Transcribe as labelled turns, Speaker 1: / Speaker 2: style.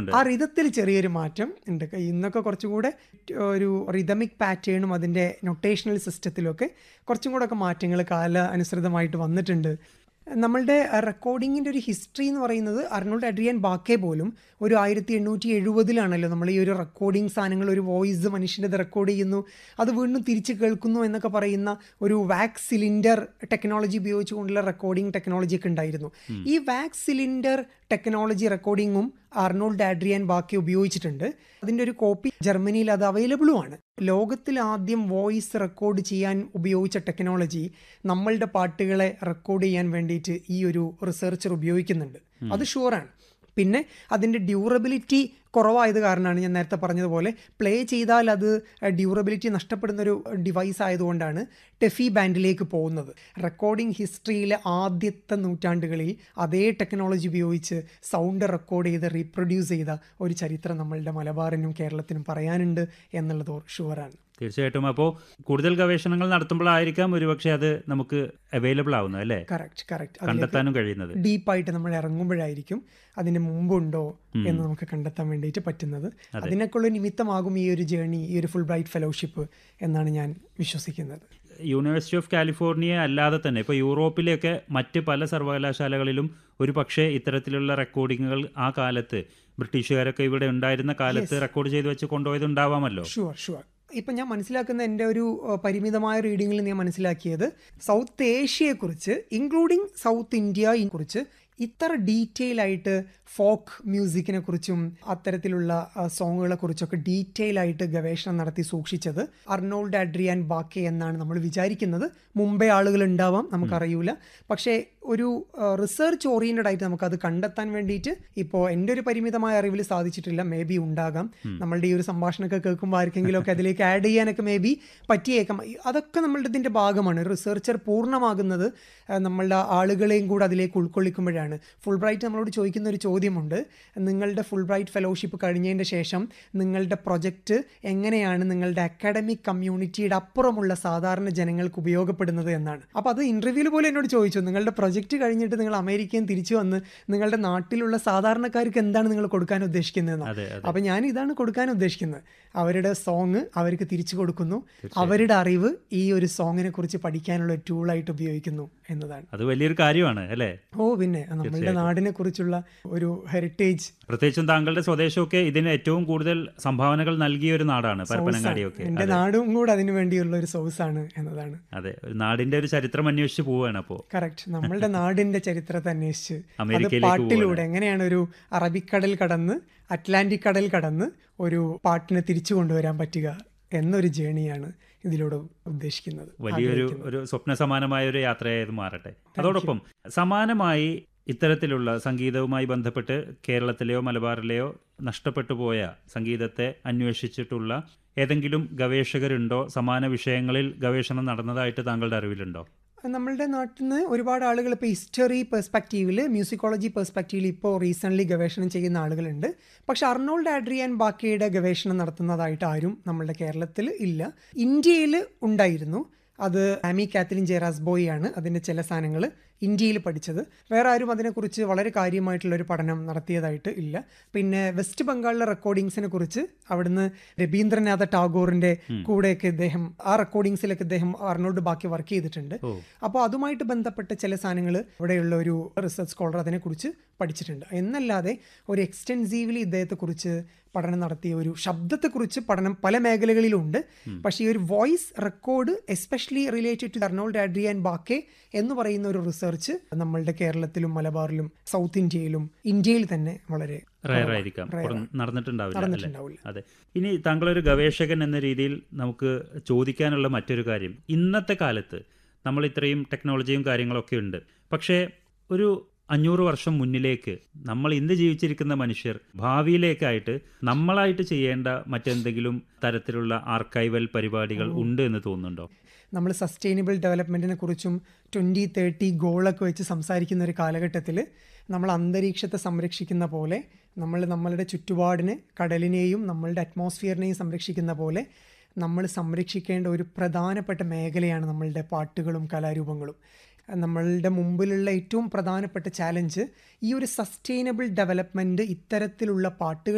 Speaker 1: ഉണ്ട്
Speaker 2: ആ റിതത്തിൽ ചെറിയൊരു മാറ്റം ഉണ്ട് ഇന്നൊക്കെ കുറച്ചും കൂടെ ഒരു റിതമിക് പാറ്റേണും അതിൻ്റെ നൊട്ടേഷണൽ സിസ്റ്റത്തിലും ഒക്കെ കുറച്ചും കൂടെ ഒക്കെ മാറ്റങ്ങൾ കാല അനുസൃതമായിട്ട് വന്നിട്ടുണ്ട് നമ്മളുടെ റെക്കോർഡിങ്ങിൻ്റെ ഒരു ഹിസ്റ്ററി എന്ന് പറയുന്നത് അർണോൾഡ് അഡ്രിയൻ ബാക്കെ പോലും ഒരു ആയിരത്തി എണ്ണൂറ്റി എഴുപതിലാണല്ലോ നമ്മൾ ഈ ഒരു റെക്കോർഡിംഗ് സാധനങ്ങൾ ഒരു വോയിസ് മനുഷ്യൻ്റെത് റെക്കോർഡ് ചെയ്യുന്നു അത് വീണ്ടും തിരിച്ച് കേൾക്കുന്നു എന്നൊക്കെ പറയുന്ന ഒരു വാക്സ് സിലിണ്ടർ ടെക്നോളജി ഉപയോഗിച്ചുകൊണ്ടുള്ള റെക്കോർഡിംഗ് ടെക്നോളജി ഒക്കെ ഉണ്ടായിരുന്നു ഈ വാക്സ് സിലിണ്ടർ ടെക്നോളജി റെക്കോർഡിങ്ങും അർണോൾഡ് ആഡ്രിയൻ ബാക്കി ഉപയോഗിച്ചിട്ടുണ്ട് അതിൻ്റെ ഒരു കോപ്പി ജർമ്മനിയിൽ അത് അവൈലബിളുമാണ് ലോകത്തിൽ ആദ്യം വോയിസ് റെക്കോർഡ് ചെയ്യാൻ ഉപയോഗിച്ച ടെക്നോളജി നമ്മളുടെ പാട്ടുകളെ റെക്കോർഡ് ചെയ്യാൻ വേണ്ടിയിട്ട് ഈ ഒരു റിസർച്ചർ ഉപയോഗിക്കുന്നുണ്ട് അത് ഷുവറാണ് പിന്നെ അതിൻ്റെ ഡ്യൂറബിലിറ്റി കുറവായത് കാരണമാണ് ഞാൻ നേരത്തെ പറഞ്ഞതുപോലെ പ്ലേ ചെയ്താൽ അത് ഡ്യൂറബിലിറ്റി നഷ്ടപ്പെടുന്ന ഒരു ഡിവൈസ് ആയതുകൊണ്ടാണ് ടെഫി ബാൻഡിലേക്ക് പോകുന്നത് റെക്കോർഡിംഗ് ഹിസ്റ്ററിയിലെ ആദ്യത്തെ നൂറ്റാണ്ടുകളിൽ അതേ ടെക്നോളജി ഉപയോഗിച്ച് സൗണ്ട് റെക്കോർഡ് ചെയ്ത് റീപ്രൊഡ്യൂസ് ചെയ്ത ഒരു ചരിത്രം നമ്മളുടെ മലബാറിനും കേരളത്തിനും പറയാനുണ്ട് എന്നുള്ളത് ഷുവറാണ്
Speaker 1: തീർച്ചയായിട്ടും അപ്പോൾ കൂടുതൽ ഗവേഷണങ്ങൾ നടത്തുമ്പോഴായിരിക്കാം ഒരുപക്ഷെ അത് നമുക്ക് അവൈലബിൾ ആവുന്നത് അല്ലേ
Speaker 2: കറക്റ്റ് കറക്റ്റ്
Speaker 1: കണ്ടെത്താനും കഴിയുന്നത്
Speaker 2: ഡീപ്പായിട്ട് നമ്മൾ ഇറങ്ങുമ്പോഴായിരിക്കും അതിന് മുമ്പുണ്ടോ എന്ന് നമുക്ക് കണ്ടെത്താൻ വേണ്ടിയിട്ട് പറ്റുന്നത് അതിനൊക്കെയുള്ള നിമിത്തമാകും ഈ ഒരു ജേണി ഈ ഒരു ഫുൾ ബ്രൈറ്റ് ഫെലോഷിപ്പ് എന്നാണ് ഞാൻ വിശ്വസിക്കുന്നത്
Speaker 1: യൂണിവേഴ്സിറ്റി ഓഫ് കാലിഫോർണിയ അല്ലാതെ തന്നെ ഇപ്പോൾ യൂറോപ്പിലെയൊക്കെ മറ്റ് പല സർവകലാശാലകളിലും ഒരു പക്ഷേ ഇത്തരത്തിലുള്ള റെക്കോർഡിങ്ങുകൾ ആ കാലത്ത് ബ്രിട്ടീഷുകാരൊക്കെ ഇവിടെ ഉണ്ടായിരുന്ന കാലത്ത് റെക്കോർഡ് ചെയ്ത് വെച്ച് കൊണ്ടുപോയത് ഉണ്ടാവാമല്ലോ
Speaker 2: ഷുവർ ഷുവർ ഇപ്പം ഞാൻ മനസ്സിലാക്കുന്ന എൻ്റെ ഒരു അഹ്, പരിമിതമായ റീഡിങ്ങിൽ ഞാൻ മനസ്സിലാക്കിയത് സൗത്ത് ഏഷ്യയെക്കുറിച്ച് ഇൻക്ലൂഡിങ് സൗത്ത് ഇന്ത്യയെ കുറിച്ച് ഇത്ര ഡീറ്റെയിൽ ആയിട്ട് ഫോക്ക് മ്യൂസിക്കിനെ കുറിച്ചും അത്തരത്തിലുള്ള സോങ്ങുകളെ കുറിച്ചൊക്കെ ഡീറ്റെയിൽ ആയിട്ട് ഗവേഷണം നടത്തി സൂക്ഷിച്ചത് അർണോൾഡ് അഡ്രിയാൻ ബാക്കെ എന്നാണ് നമ്മൾ വിചാരിക്കുന്നത് മുമ്പേ ആളുകൾ ഉണ്ടാവാം നമുക്കറിയൂല പക്ഷേ ഒരു റിസർച്ച് ഓറിയൻറ്റഡ് ആയിട്ട് നമുക്കത് കണ്ടെത്താൻ വേണ്ടിയിട്ട് ഇപ്പോൾ എൻ്റെ ഒരു പരിമിതമായ അറിവിൽ സാധിച്ചിട്ടില്ല മേ ബി ഉണ്ടാകാം നമ്മളുടെ ഈ ഒരു സംഭാഷണമൊക്കെ കേൾക്കുമ്പോൾ ആർക്കെങ്കിലും ഒക്കെ അതിലേക്ക് ആഡ് ചെയ്യാനൊക്കെ മേ ബി പറ്റിയേക്കാം ഈ- അതൊക്കെ നമ്മളുടെ ഇതിൻ്റെ ഭാഗമാണ് റിസർച്ചർ പൂർണ്ണമാകുന്നത് ആ, നമ്മളുടെ ആളുകളെയും കൂടെ അതിലേക്ക് ഉൾക്കൊള്ളിക്കുമ്പോഴാണ് ഫുൾ ബ്രൈറ്റ് നമ്മളോട് ചോദിക്കുന്ന ഒരു ചോദ്യമുണ്ട് നിങ്ങളുടെ ഫുൾ ബ്രൈറ്റ് ഫെലോഷിപ്പ് കഴിഞ്ഞതിൻ്റെ ശേഷം നിങ്ങളുടെ പ്രൊജക്റ്റ് എങ്ങനെയാണ് നിങ്ങളുടെ അക്കാഡമിക് കമ്മ്യൂണിറ്റിയുടെ അപ്പുറമുള്ള സാധാരണ ജനങ്ങൾക്ക് ഉപയോഗപ്പെടുന്നത് എന്നാണ് അപ്പോൾ അത് ഇൻ്റർവ്യൂവിൽ പോലും എന്നോട് ചോദിച്ചു നിങ്ങളുടെ പ്രൊജക്റ്റ് കഴിഞ്ഞിട്ട് നിങ്ങൾ അമേരിക്കയിൽ തിരിച്ചു വന്ന് നിങ്ങളുടെ നാട്ടിലുള്ള സാധാരണക്കാർക്ക് എന്താണ് നിങ്ങൾ കൊടുക്കാൻ ഉദ്ദേശിക്കുന്നതെന്ന്
Speaker 1: അതെ അതെ
Speaker 2: അപ്പം ഞാൻ ഇതാണ് കൊടുക്കാൻ ഉദ്ദേശിക്കുന്നത് അവരുടെ സോങ് അവർക്ക് തിരിച്ചു കൊടുക്കുന്നു അവരുടെ അറിവ് ഈ ഒരു സോങ്ങിനെ കുറിച്ച് പഠിക്കാനുള്ള ഒരു ടൂളായിട്ട് ഉപയോഗിക്കുന്നു എന്നതാണ്
Speaker 1: അത് വലിയൊരു കാര്യമാണ് അല്ലേ
Speaker 2: ഓ പിന്നെ നമ്മളുടെ നാടിനെ കുറിച്ചുള്ള ഒരു ഹെറിറ്റേജ്
Speaker 1: പ്രത്യേകിച്ചും താങ്കളുടെ സ്വദേശമൊക്കെ ഇതിന് ഏറ്റവും കൂടുതൽ സംഭാവനകൾ നൽകിയ ഒരു നാടാണ് പരപ്പനങ്ങാടിയൊക്കെ
Speaker 2: എൻ്റെ നാടും കൂടെ അതിനു വേണ്ടിയുള്ള ഒരു സോഴ്സാണ് എന്നതാണ്
Speaker 1: അതെ ഒരു നാടിന്റെ ഒരു ചരിത്രം അന്വേഷിച്ച് പോവുകയാണ് അപ്പോൾ
Speaker 2: കറക്റ്റ് നമ്മളുടെ നാടിന്റെ ചരിത്രത്തെ അന്വേഷിച്ച് അത്
Speaker 1: അമേരിക്കയിലേക്ക്
Speaker 2: പാട്ടിലൂടെ എങ്ങനെയാണ് ഒരു അറബിക്കടൽ കടന്ന് അറ്റ്ലാന്റിക് കടൽ കടന്ന് ഒരു പാട്ടിനെ തിരിച്ചു കൊണ്ടുവരാൻ പറ്റുക എന്നൊരു ജേണിയാണ് ഇതിലൂടെ ഉദ്ദേശിക്കുന്നത്
Speaker 1: വലിയൊരു ഒരു സ്വപ്ന സമാനമായ ഒരു യാത്രയായത് മാറട്ടെ അതോടൊപ്പം സമാനമായി ഇത്തരത്തിലുള്ള സംഗീതവുമായി ബന്ധപ്പെട്ട് കേരളത്തിലെയോ മലബാറിലെയോ നഷ്ടപ്പെട്ടു പോയ സംഗീതത്തെ അന്വേഷിച്ചിട്ടുള്ള ഏതെങ്കിലും ഗവേഷകരുണ്ടോ സമാന വിഷയങ്ങളിൽ ഗവേഷണം നടന്നതായിട്ട് താങ്കളുടെ അറിവിലുണ്ടോ
Speaker 2: നമ്മളുടെ നാട്ടിൽ നിന്ന് ഒരുപാട് ആളുകൾ ഇപ്പോൾ ഹിസ്റ്ററി പെർസ്പെക്റ്റീവിൽ മ്യൂസിക്കോളജി പെർസ്പെക്റ്റീവിൽ ഇപ്പോൾ റീസെൻ്റ്ലി ഗവേഷണം ചെയ്യുന്ന ആളുകളുണ്ട് പക്ഷെ അർണോൾഡ് ആഡ്രിയാൻ ബാക്കിയുടെ ഗവേഷണം നടത്തുന്നതായിട്ട് ആരും നമ്മളുടെ കേരളത്തിൽ ഇല്ല ഇന്ത്യയിൽ ഉണ്ടായിരുന്നു അത് ആമി കാത്തലിൻ ജെറാസ് ബോയ് ആണ് അതിൻ്റെ ചില സാധനങ്ങൾ ഇന്ത്യയിൽ പഠിച്ചത് വേറെ ആരും അതിനെക്കുറിച്ച് വളരെ കാര്യമായിട്ടുള്ള ഒരു പഠനം നടത്തിയതായിട്ട് ഇല്ല പിന്നെ വെസ്റ്റ് ബംഗാളിലെ റെക്കോർഡിങ്സിനെ കുറിച്ച് അവിടുന്ന് രവീന്ദ്രനാഥ ടാഗോറിന്റെ കൂടെയൊക്കെ ഇദ്ദേഹം ആ റെക്കോർഡിങ്സിലൊക്കെ ഇദ്ദേഹം അർണോൾഡ് ബാക്കി വർക്ക് ചെയ്തിട്ടുണ്ട്
Speaker 1: ഓ
Speaker 2: അപ്പോൾ അതുമായിട്ട് ബന്ധപ്പെട്ട ചില സാധനങ്ങൾ ഇവിടെയുള്ള ഒരു റിസർച്ച് സ്കോളർ അതിനെക്കുറിച്ച് പഠിച്ചിട്ടുണ്ട് എന്നല്ലാതെ ഒരു എക്സ്റ്റെൻസീവ്ലി ഇദ്ദേഹത്തെക്കുറിച്ച് പഠനം നടത്തിയ ഒരു ശബ്ദത്തെക്കുറിച്ച് പഠനം പല മേഖലകളിലുണ്ട് പക്ഷേ ഈ ഒരു voice record especially related to Arnold Adriaan Bake എന്ന് പറയുന്ന ഒരു റിസർച്ച് നമ്മളുടെ കേരളത്തിലും മലബാറിലും സൗത്ത് ഇന്ത്യയിലും ഇന്ത്യയിൽ തന്നെ വളരെ
Speaker 1: റയർ ആയിരിക്കാം പുറം നടന്നിട്ടുണ്ടാവില്ല അല്ലേ
Speaker 2: നടന്നിട്ടുണ്ടാവില്ല
Speaker 1: അതെ ഇനി താങ്കളൊരു ഗവേഷകൻ എന്ന രീതിയിൽ നമുക്ക് ചോദിക്കാനുള്ള മറ്റൊരു കാര്യം ഇന്നത്തെ കാലത്ത് നമ്മൾ ഇത്രയും ടെക്നോളജിയും കാര്യങ്ങളൊക്കെ ഉണ്ട് പക്ഷേ ഒരു അഞ്ഞൂറ് വർഷം മുന്നിലേക്ക് നമ്മൾ ഇന്ന് ജീവിച്ചിരിക്കുന്ന മനുഷ്യർ ഭാവിയിലേക്കായിട്ട് നമ്മളായിട്ട് ചെയ്യേണ്ട മറ്റെന്തെങ്കിലും തരത്തിലുള്ള ആർക്കൈവൽ പരിപാടികൾ ഉണ്ട് എന്ന് തോന്നുന്നുണ്ടോ
Speaker 2: നമ്മൾ സസ്റ്റൈനബിൾ ഡെവലപ്മെൻറ്റിനെ കുറിച്ചും ട്വൻറ്റി തേർട്ടി ഗോളൊക്കെ വെച്ച് സംസാരിക്കുന്ന ഒരു കാലഘട്ടത്തിൽ നമ്മൾ അന്തരീക്ഷത്തെ സംരക്ഷിക്കുന്ന പോലെ നമ്മൾ നമ്മളുടെ ചുറ്റുപാടിനെ കടലിനെയും നമ്മളുടെ അറ്റ്മോസ്ഫിയറിനെയും സംരക്ഷിക്കുന്ന പോലെ നമ്മൾ സംരക്ഷിക്കേണ്ട ഒരു പ്രധാനപ്പെട്ട മേഖലയാണ് നമ്മളുടെ പാട്ടുകളും കലാരൂപങ്ങളും നമ്മളുടെ മുമ്പിലുള്ള ഏറ്റവും പ്രധാനപ്പെട്ട ചാലഞ്ച് ഈ ഒരു സസ്റ്റൈനബിൾ ഡെവലപ്മെൻറ്റ് ഇത്തരത്തിലുള്ള പാട്ടുകൾ